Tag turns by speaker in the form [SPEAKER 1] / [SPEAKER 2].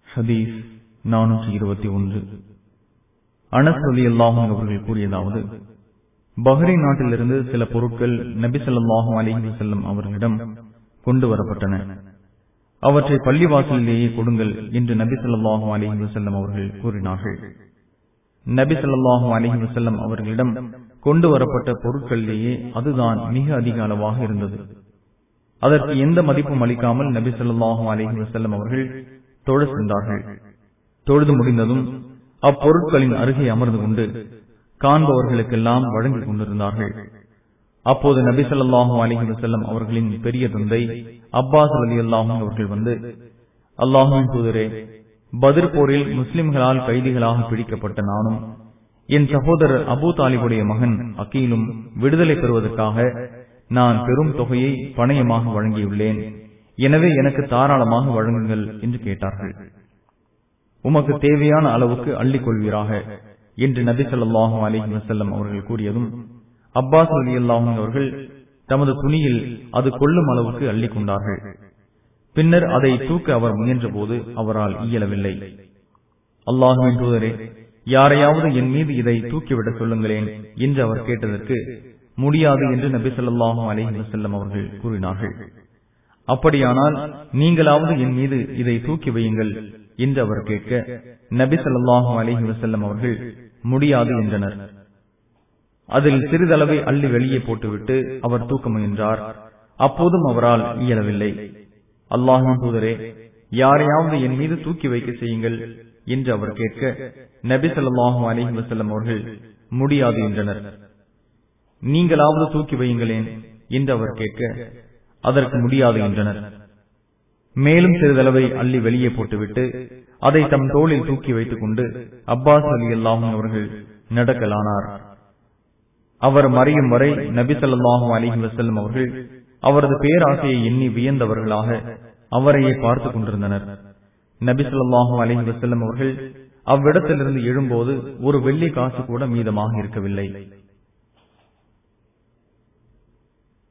[SPEAKER 1] ஹதீஸ் நானூற்றி இருபத்தி ஒன்று அனஸ் அலி அல்லாஹும் அவர்கள் கூறியதாவது பஹ்ரைன் நாட்டிலிருந்து சில பொருட்கள் நபி ஸல்லல்லாஹு அலைஹி வஸல்லம் அவர்களிடம் கொண்டு வரப்பட்டன அவற்றை பள்ளிவாசலிலேயே கொடுங்கள் என்று நபி ஸல்லல்லாஹு அலைஹி வஸல்லம் அவர்கள் கூறினார்கள் நபி ஸல்லல்லாஹு அலைஹி வஸல்லம் அவர்களிடம் கொண்டு வரப்பட்ட பொருட்களிலேயே அதுதான் மிக அதிக அளவாக இருந்தது அதற்கு எந்த மதிப்பும் அளிக்காமல் நபி ஸல்லல்லாஹு அலைஹி வஸல்லம் அவர்கள் தொழ சென்றார்கள் தொழுது முடிந்ததும் அப்பொருட்களின் அருகே அமர்ந்து கொண்டு காண்பவர்களுக்கெல்லாம் வழங்கிக் கொண்டிருந்தார்கள் அப்போது நபி ஸல்லல்லாஹு அலைஹி வஸல்லம் அவர்களின் பெரிய தந்தை அப்பாஸ் ரலியல்லாஹு அவர்கள் வந்து அல்லாஹுவின் தூதரே பதிர் போரில் முஸ்லிம்களால் கைதிகளாக பிடிக்கப்பட்ட நானும் என் சகோதரர் அபூ தாலிபுடைய மகன் அக்கீலும் விடுதலை பெறுவதற்காக நான் பெரும் தொகையை பணயமாக வழங்கியுள்ளேன் எனவே எனக்கு தாராளமாக வழங்குங்கள் என்று கேட்டார்கள் உமக்கு தேவையான அளவுக்கு அள்ளிக் கொள்வீராக என்று நபி ஸல்லல்லாஹு அலைஹி வஸல்லம் அவர்கள் கூறியதும் அப்பாஸ் அலி அவர்கள் தமது துணியில் அது கொள்ளும் அளவுக்கு அள்ளிக் கொண்டார்கள் பின்னர் அதை தூக்க அவர் முயன்ற போது அவரால் இயலவில்லை அல்லாஹுவின் தூதரே யாரையாவது என் மீது இதை தூக்கிவிட சொல்லுங்களேன் என்று அவர் கேட்டதற்கு முடியாது என்று நபி ஸல்லல்லாஹு அலைஹி வஸல்லம் அவர்கள் கூறினார்கள் அப்படியானால் நீங்களாவது என் மீது இதை தூக்கி வையுங்கள் என்று அவர் கேட்க நபி ஸல்லல்லாஹு அலைஹி வஸல்லம் அவர்கள் முடியாது என்றனர் அதில் சிறிதளவை அள்ளி வெளியே போட்டுவிட்டு அவர் தூக்க முயன்றார் அப்போதும் அவரால் இயலவில்லை அல்லாஹின் தூதரே யாரையாவது என் மீது தூக்கி வைக்க செய்யுங்கள் என்று அவர் கேட்க நபி ஸல்லல்லாஹு அலைஹி வஸல்லம் அவர்கள் முடியாது என்றனர் நீங்களாவது தூக்கி வையுங்களேன் என்று அவர் கேட்க அதற்கு முடியாது என்றனர் மேலும் சிறிதளவை அள்ளி வெளியே போட்டுவிட்டு அதை தம் தோளில் தூக்கி வைத்துக் கொண்டு அப்பாஸ் அலி அல்லாஹும் அவர்கள் நடக்கலானார் அவர் மறையும் வரை நபி ஸல்லல்லாஹு அலைஹி வஸல்லம் அவர்கள் அவரது பேராசையை எண்ணி வியந்தவர்களாக அவரையே பார்த்துக் கொண்டிருந்தனர் நபி ஸல்லல்லாஹு அலைஹி வஸல்லம் அவர்கள் அவ்விடத்திலிருந்து எழும்போது ஒரு வெள்ளி காசு கூட மீதமாக இருக்கவில்லை